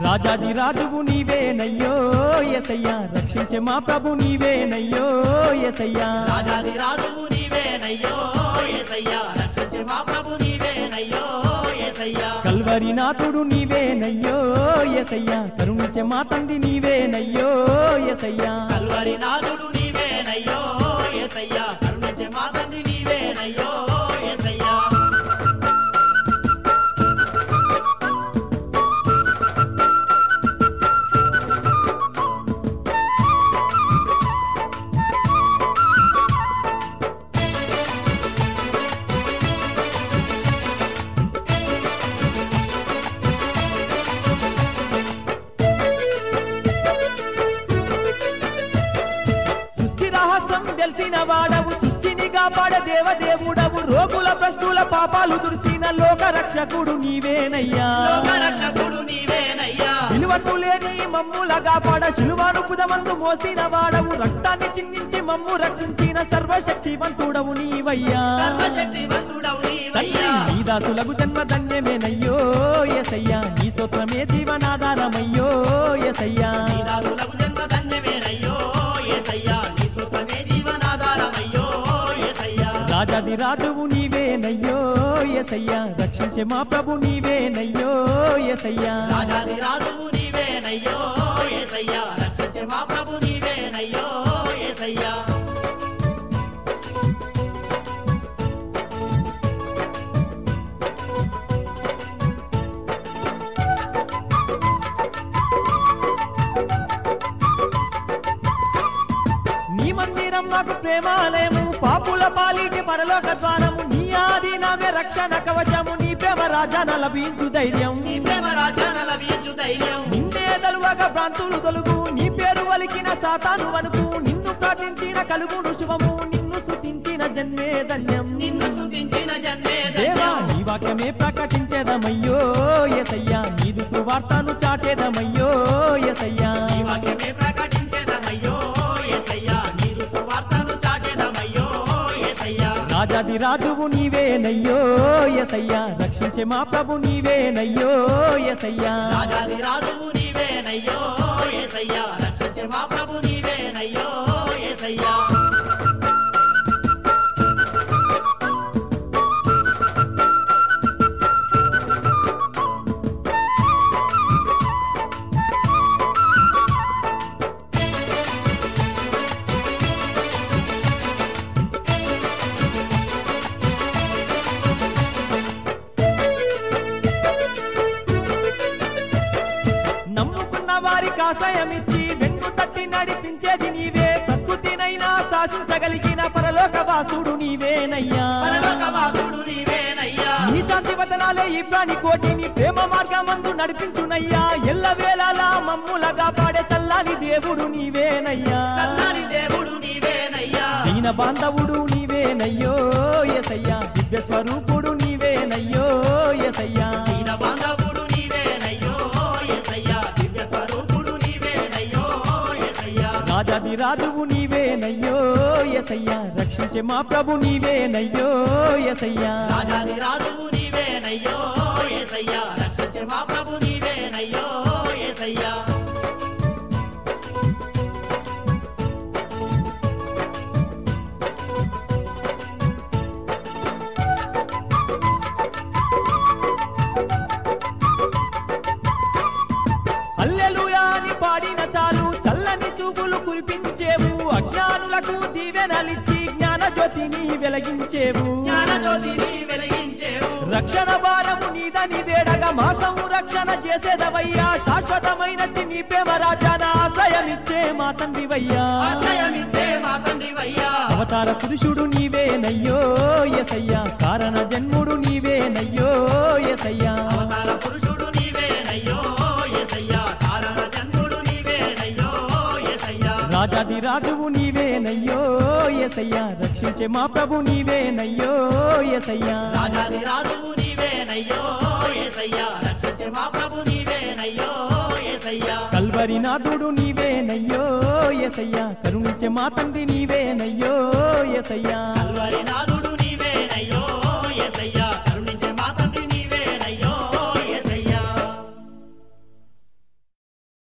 రాజాది రాజువు నీవేనయ్యో ఎసయ్యా రక్షించే మా ప్రభు నీవేనయ్యో ఎసయ్యా రాజాది రాజువు నీవేనయ్యో ఏసయ్యా రక్షించే మా ప్రభు నీవేనయ్యో ఏసయ్యా కల్వరి నాథుడు నీవేనయ్యో ఎసయ్యా కరుణించే మా తండ్రి నీవేనయ్యో ఎసయ్యా కల్వరి నాథుడు నీవేనయ్యో ఏసయ్యా కరుణించే మా తండ్రి నీవేనయ్యో ఏసయ్యా సృష్టి రహస్యం తెలిసిన వాడవు సృష్టిని కాపాడే దేవదేవుడవు రోగుల ప్రశ్నుల పాపాలు దుర్చిన లోక రక్షకుడు నీవేనయ్యా లోకరక్షకుడు నీవేనయ్యా విలువట్టు లేని మమ్ముల కాపాడ శిలువాను పుదమందు మోసిన వాడవు రక్తాన్ని చిందించి మమ్ము రక్షించిన సర్వశక్తివంతుడవు నీవయ్యా సర్వశక్తివంతుడవు తండ్రి నీవయ్యా నీ దాసులకు జన్మ ధన్యమేనయ్యో ఎసయ్యా నీ స్తోత్రమే జీవనాధారమయ్యో ఎసయ్యా నీదాసులకు జన్మ ధన్యమేనయ్యో ఏసయ్యా నీ స్తుతమే జీవనాధారమయ్యో ఏసయ్యా రాజాది రాజువు నీవేనయ్యో ఎసయ్యా రక్షించే మా ప్రభు నీవేనయ్యో ఎసయ్యా రాజాది రాజువు నీవేనయ్యో ఏసయ్యా రక్షించే మా ప్రభు నీవేనయ్యో ఏసయ్యా నీ మందిరం మాకు ప్రేమాలయము పాపుల పాలిటి పరలోక ద్వారము నీ ఆది నామే రక్షణ కవచము నీ ప్రేమ రాజాన లభించు ధైర్యం నీ ప్రేమ రాజ్యాన లభించు ధైర్యం నిన్నే దలువగా భ్రాంతులు తొలుగు నీ పేరు వలికిన సాతాను వనుకు నిన్ను ప్రార్థించిన కలుగును శుభము నిన్ను స్తుతించిన జన్మే ధన్యం నిన్ను స్తుతించిన జన్మే దేవా ధన్యం నీ వాక్యమే ప్రకటించేదమయ్యో ఎసయ్యా నీదు సువార్తను చాటేదమయ్యో ఎసయ్యా నీ వాక్యమే ప్రకటించేదమయ్యో ఏసయ్యా నీరు సువార్తను చాటేదమయ్యో ఏసయ్యా రాజాది రాజువు నీవేనయ్యో ఎసయ్యా రక్షించే మా ప్రభు నీవేనయ్యో ఎసయ్యా రాజాది రాజువు నీవేనయ్యో ఏసయ్యా రక్షించే మా ప్రభు నీవేనయ్యో ఏసయ్యా నమ్ముకున్న వారికి ఆశ్రయమిచ్చి వెన్ను తట్టి నడిపించేది నీవే ప్రకృతినైనా శాసించగలిగిన పరలోక వాసుడు నీవేనయ్యా పరలోకవాసుడు నీవేనయ్యా నీ శాంతి వదనాలే ఈ ప్రాణి కోటిని ప్రేమ మార్గమందు నడిపించునయ్యా ఎల్ల వేళలా మమ్ములగా పాడే చల్లని దేవుడు నీవేనయ్యా చల్లని దేవుడు నీవేనయ్యా దీన బాంధవుడు నీవేనయ్యో ఎసయ్యా దివ్య స్వరూపుడు నీవేనయ్యో ఎసయ్యా దీన బాంధవుడు నీవేనయ్యో ఏసయ్యా దివ్య స్వరూపుడు నీవేనయ్యో ఏసయ్యా రాజాది రాజువు నీవేనయ్యో ఎసయ్యా రక్షించే మా ప్రభు నీవేనయ్యో ఎసయ్యా రాజాది రాజువు నీవేనయ్యో ఏసయ్యా రక్షించే మా ప్రభు నీవేనయ్యో ఏసయ్యా హల్లెలూయా అని పాడిన చాలు చల్లని చూపులు కురిపించేవు అజ్ఞానులకు దీవెనలిచ్చి జ్ఞాన జ్యోతిని వెలిగించేవు జ్ఞాన జ్యోతిని వెలిగించేవు రక్షణ భారము నీదని వేడగా మా సంరక్షణ చేసేదవయ్యా శాశ్వతమైనట్టి నీ ప్రేమ రాజాన ఆశ్రయమిచ్చే మా తండ్రివయ్యా ఆశ్రయమిచ్చే మా తండ్రివయ్యా అవతార పురుషుడు నీవేనయ్యో ఎసయ్యా కారణ జన్ముడు నీవేనయ్యో ఎసయ్యా అవతార పురుషుడు నీవేనయ్యో ఏసయ్యా కారణ జన్ముడు నీవేనయ్యో ఏసయ్యా రాజాది రాజువు నీవేనయ్యో ఎసయ్యా రక్షించే మా ప్రభు నీవేనయ్యో ఎసయ్యా రాజాది రాజువు నీవేనయ్యో ఏసయ్యా రక్షించే మా ప్రభు నీవేనయ్యో ఏసయ్యా కల్వరి నాథుడు నీవేనయ్యో ఎసయ్యా కరుణించే మా తండ్రి నీవేనయ్యో ఎసయ్యా కల్వరి నాదు